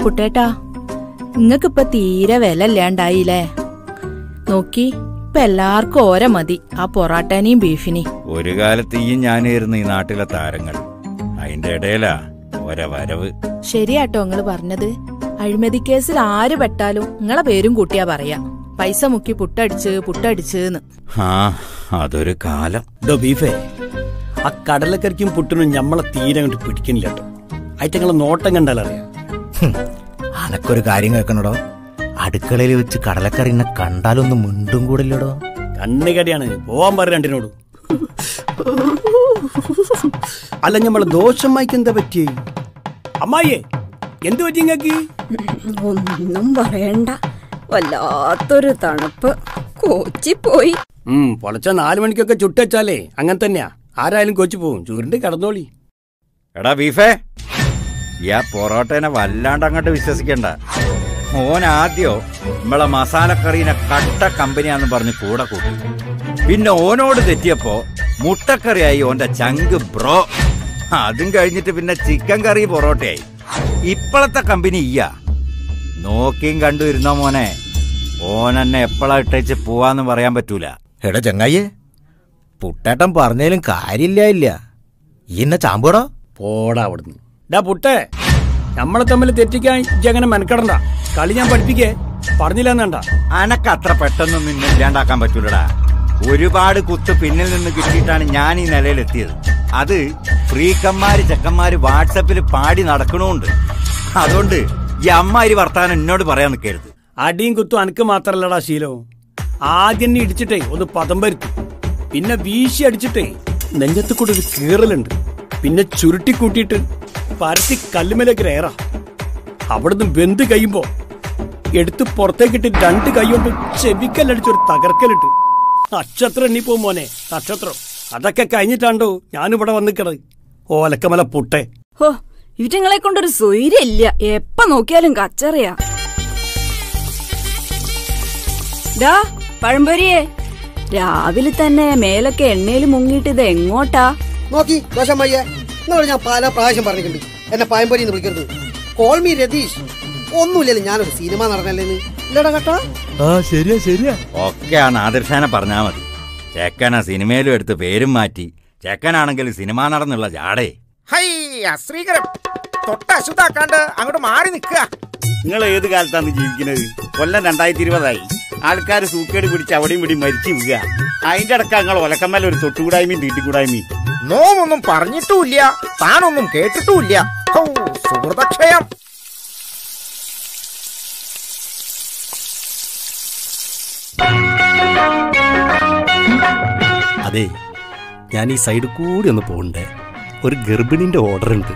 കുട്ടേട്ടാ നിങ്ങക്കിപ്പൊ തീരെ വില ഇല്ലാണ്ടായില്ലേ നോക്കി ഇപ്പൊ എല്ലാവർക്കും ഓര മതി ആ പൊറാട്ടേനെയും ബീഫിനെയും ഒരു കാലത്ത് ഈ ഞാനായിരുന്നു ഈ നാട്ടിലെ താരങ്ങൾ അതിന്റെ ഇടയിലാ ഒര വരവ് ശരിയാട്ടോ നിങ്ങള് പറഞ്ഞത് അഴിമതി കേസിൽ ആര് പെട്ടാലും നിങ്ങളെ പേരും കൂട്ടിയാ പറയാ പൈസ മുക്കി പുട്ടടിച്ച് പുട്ടടിച്ചെന്ന് ആ അതൊരു കാലം ഡോ ബീഫേ ആ കടലക്കറിക്കും പുട്ടിനും ഞമ്മളെ തീരെ അങ്ങോട്ട് പിടിക്കുന്നില്ല കേട്ടോ അയറ്റങ്ങളെ നോട്ടം കണ്ടാലറിയാം അനക്കൊരു കാര്യം കേൾക്കണടോ അടുക്കളയിൽ വെച്ച് കടലക്കറിനെ കണ്ടാലൊന്നും മിണ്ടും കൂടില്ലടോ കണ്ണുകടിയാണ് പോവാൻ പറ രണ്ടിനോട് അല്ല ഞമ്മളെ ദോഷമായിക്ക് എന്താ പറ്റി അമ്മായിയെ എന്ത് പറ്റി ഇങ്ങക്ക് ഒന്നും പറയണ്ട വല്ലാത്തൊരു തണുപ്പ് കോച്ചിപ്പോയി ഉം പൊളച്ച നാലു മണിക്കൊക്കെ ചുട്ടച്ചാലേ അങ്ങനെ തന്നെയാ ആരായാലും കൊച്ചു പോവും ചുരുണ്ട് കടന്നോളി എടാ ബീഫേ ഈ ആ പൊറോട്ടേനെ വല്ലാണ്ട് അങ്ങോട്ട് വിശ്വസിക്കണ്ട ഓൻ ആദ്യോ നമ്മളെ മസാലക്കറീനെ കട്ട കമ്പനിയാന്ന് പറഞ്ഞ് കൂടെ കൂട്ടി പിന്നെ ഓനോട് തെറ്റിയപ്പോ മുട്ടക്കറിയായി ഓന്റെ ചങ്ക് ബ്രോ അതും കഴിഞ്ഞിട്ട് പിന്നെ ചിക്കൻ കറി പൊറോട്ടയായി ഇപ്പോഴത്തെ കമ്പനി ഇയ്യാ നോക്കിയും കണ്ടു ഇരുന്നോ മോനെ ഓനെന്നെ എപ്പോഴാ ഇട്ടേച്ച് പോവാന്ന് പറയാൻ പറ്റൂല എടാ ചങ്ങായിയെ പുട്ടേട്ടൻ പറഞ്ഞാലും കാര്യമില്ല ഇല്ല ഈ എന്നെ ചാമ്പുകടോ പോടാ അവിടുന്ന് ഡാ പുട്ടേ നമ്മളെ തമ്മിൽ തെറ്റിക്കാൻ ഇജ്ജ് അങ്ങനെ മെനക്കെടണ്ട കളി ഞാൻ പഠിപ്പിക്കേ പറഞ്ഞില്ലെന്നണ്ട അനക്ക് അത്ര പെട്ടെന്നൊന്നും നിന്നെ ഇല്ലാണ്ടാക്കാൻ പറ്റൂലടാ ഒരുപാട് കുത്ത് പിന്നിൽ നിന്ന് കിട്ടിയിട്ടാണ് ഞാൻ ഈ നിലയിലെത്തിയത് അത് ഫ്രീക്കന്മാര് ചെക്കന്മാര് വാട്സപ്പിൽ പാടി നടക്കണുണ്ട് അതുകൊണ്ട് ഈ അമ്മാരി വർത്താനം എന്നോട് പറയാൻ നിൽക്കരുത് അടിയും കുത്തും അനക്ക് മാത്രല്ലടാ ശീലോ ആദ്യം എന്നെ ഇടിച്ചിട്ടേ ഒന്ന് പദം വരുത്തി പിന്നെ വീശി അടിച്ചിട്ടേ നെഞ്ചത്ത് കൂടെ ഒരു കീറലുണ്ട് പിന്നെ ചുരുട്ടി കൂട്ടിയിട്ട് പരത്തി കല്ലുമലേക്ക് ഏറാ അവിടുന്ന് വെന്ത് കഴിയുമ്പോ എടുത്ത് പുറത്തേക്കിട്ട് രണ്ട് കൈ കൊണ്ട് ചെവിക്കല്ലടിച്ചൊരു തകർക്കലിട്ട് നക്ഷത്രം എണ്ണിപ്പോ മോനെ നക്ഷത്രം അതൊക്കെ കഴിഞ്ഞിട്ടാണ്ടോ ഞാനിവിടെ വന്നിക്കണത് ഓലക്കമല പുട്ടേ ഹോ ഇവറ്റങ്ങളെ കൊണ്ടൊരു സ്വൈര്യമില്ല എപ്പ നോക്കിയാലും കച്ചറിയാ ഡാ പഴംപൊരിയെ രാവിലെ തന്നെ മേലൊക്കെ എണ്ണയിൽ മുങ്ങിയിട്ട് ഇത് എങ്ങോട്ടാ നോക്കി ദോശമ്മയ്യ നിങ്ങളോട് ഞാൻ പല പ്രാവശ്യം പറഞ്ഞിട്ടുണ്ട് എന്നെ പായമ്പൊരി എന്ന് വിളിക്കരുത് കോൾ മീ രതീഷ് ഒന്നുമില്ലല്ലോ ഞാനൊരു സിനിമ നടന്നല്ലേന്ന് ഇല്ലടാ കേട്ടോ ആ ശരിയാ ശരിയാ ഒക്കെ ആ നാദിർഷാനെ പറഞ്ഞാ മതി ചെക്കനാ സിനിമയിലും എടുത്ത് പേരും മാറ്റി ചെക്കനാണെങ്കിൽ സിനിമ നടന്നുള്ള ജാടേ ഹൈ അശ്രീകരം തൊട്ട അശുദ്ധാക്കാണ്ട് അങ്ങോട്ട് മാറി നിൽക്കുക നിങ്ങൾ ഏത് കാലത്താണ് ജീവിക്കുന്നത് കൊല്ലം രണ്ടായിരത്തി ഇരുപതായി ആൾക്കാർ സൂക്കേട് പിടിച്ച് അവിടെയും ഇവിടെ മരിച്ചു വീഴുക അതിന്റെ അടക്കം നിങ്ങൾ ഒലക്കമ്മൽ ഒരു തൊട്ടുകൂടായ്മയും തീട്ടിക്കൂടായ്മയും നോമൊന്നും പറഞ്ഞിട്ടുമില്ല താനൊന്നും കേട്ടിട്ടുമില്ല ഹൗ, സുഹൃതക്ഷയം അതെ ഞാൻ ഈ സൈഡ് കൂടി ഒന്ന് പോകണ്ടേ ഒരു ഗർഭിണിന്റെ ഓർഡർ ഉണ്ട്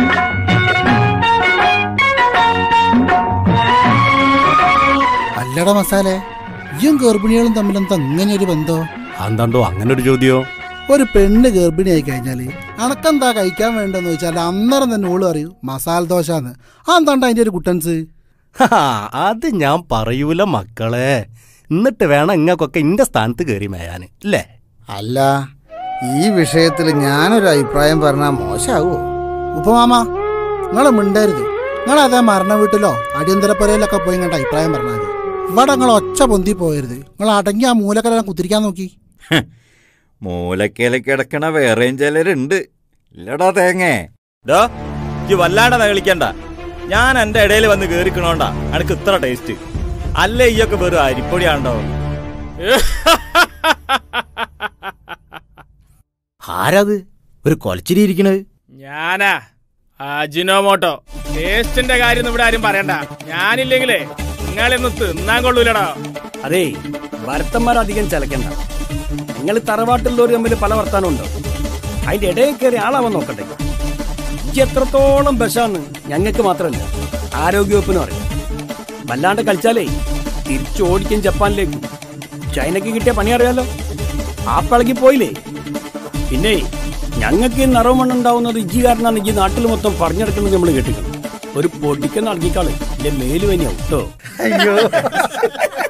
അല്ലട മസാലെ ഇയും ഗർഭിണികളും തമ്മിലെന്താ ഇങ്ങനെ ഒരു ബന്ധോ എന്താണ്ടോ അങ്ങനെ ഒരു ചോദ്യോ ഒരു പെണ്ണ് ഗർഭിണിയായി കഴിഞ്ഞാല് അണക്കെന്താ കഴിക്കാൻ വേണ്ടെന്ന് ചോദിച്ചാൽ അന്നേരം തന്നെ ഓള് അറിയൂ മസാല ദോശന്ന് ആ എന്താണ്ട അതിന്റെ ഒരു കുട്ടൻസ് അത് ഞാൻ പറയൂല മക്കളെ എന്നിട്ട് വേണം ഇങ്ങക്കൊക്കെ ഇന്റെ സ്ഥാനത്ത് കയറി മേയാന് അല്ലേ അല്ല ഈ വിഷയത്തിൽ ഞാനൊരു അഭിപ്രായം പറഞ്ഞാൽ മോശമാവോ ഉപ്പമാമ നിങ്ങൾ മിണ്ടരുത് നിങ്ങൾ അതേ മരണ വീട്ടിലോ അടിയന്തര പുരയിലൊക്കെ പോയി കണ്ട അഭിപ്രായം പറഞ്ഞാൽ മതി ഇവിടെ നിങ്ങൾ ഒച്ച പൊന്തി പോയരുത് നിങ്ങൾ അടങ്ങി ആ മൂലക്കലെല്ലാം കുത്തിരിക്കാൻ നോക്കി മൂലക്കേല കിടക്കണ വേറെയും ചിലരുണ്ട് ഇല്ലടാ തേങ്ങേ ഡോ ഇജ്ജ് വല്ലാണ്ട് കളിക്കണ്ട ഞാൻ എന്റെ ഇടയിൽ വന്ന് കേറിക്കണോണ്ടാ എനിക്ക് ഇത്ര ടേസ്റ്റ് അല്ലേ ഈയൊക്കെ വെറും അരിപ്പൊടിയാണ്ടോ ആരാത് ഒരു കൊലച്ചിരി ഇരിക്കണത് ഞാനാ അജിനോമോട്ടോ ടേസ്റ്റിന്റെ കാര്യം ഇവിടെ ആരും പറയണ്ട ഞാനില്ലെങ്കിലേ നിങ്ങളിന്ന് തിന്നാൻ കൊള്ളൂലടാ അതെ ഭരത്തന്മാരധികം ചലക്കണ്ട നിങ്ങൾ തറവാട്ടിലുള്ളവർ തമ്മിൽ പല വർത്താനം ഉണ്ടോ അതിന്റെ ഇടയിൽ കയറി ആളാവാൻ നോക്കട്ടെ ഇജ്ജ് എത്രത്തോളം ബസാന്ന് ഞങ്ങൾക്ക് മാത്രമല്ല ആരോഗ്യവകുപ്പിനും അറിയാം വല്ലാണ്ട് കളിച്ചാലേ തിരിച്ചോടിക്കും ജപ്പാനിലേക്കും ചൈനക്ക് കിട്ടിയ പണി അറിയാലോ ആ പളകി പോയില്ലേ പിന്നെ ഞങ്ങൾക്ക് ഈ നിറവണ്ണുണ്ടാവുന്നത് ഇജ്ജി കാരണമാണ് ഇജ്ജി നാട്ടിൽ മൊത്തം പറഞ്ഞെടുക്കുന്നത് നമ്മൾ കേട്ടിട്ടുണ്ട് ഒരു പൊടിക്കുന്ന ഇറങ്ങിക്കാള് എന്റെ മേല് തന്നെയാവും കേട്ടോ അയ്യോ